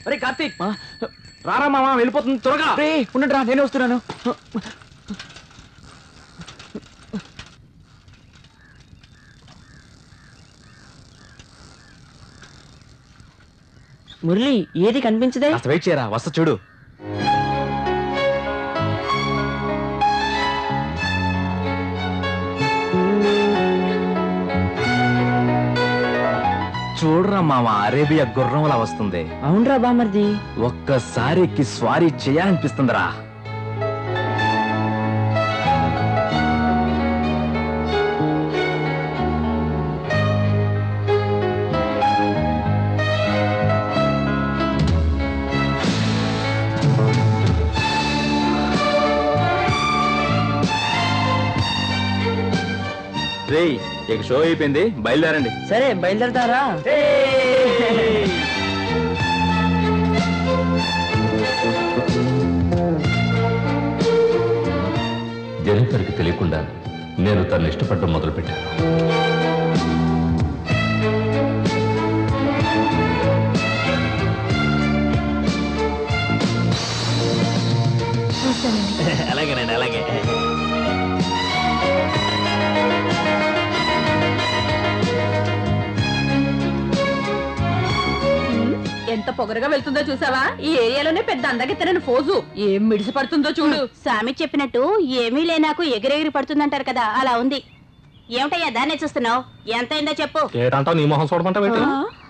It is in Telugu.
అరే కార్తీక్ రారా మామ వెళ్ళిపోతుంది త్వరగా రే ఉండండి రా నేనే వస్తున్నాను మురళి ఏది కనిపించదే కాస్త వెయిట్ చేయరా వస్తా చూడు చూడరా మామ అరేబియా గుర్రంలా వస్తుంది అవునరా బామర్ది ఒక్కసారి ఎక్కి స్వారీ చేయాలనిపిస్తుందిరా రేయ్ ఇక షో అయిపోయింది బయలుదేరండి సరే బయలుదేరతారా జెనిఫర్కి తెలియకుండా నేను తను ఇష్టపడడం మొదలుపెట్టాను అలాగేనండి అలాగే ఎంత పొగరగా వెళ్తుందో చూసావా ఈ ఏరియాలోనే పెద్ద అందగెత్తనని ఫోజు ఏం మిడిసి పడుతుందో చూడు స్వామి చెప్పినట్టు ఏమీ లేనాకు ఎగిరెగిరి పడుతుందంటారు కదా అలా ఉంది ఏమిటయ్యా దాన్నే చూస్తున్నావు ఎంతైందో చెప్పు ఏటంటావు నీ మొహం చూడమంటావు ఆ?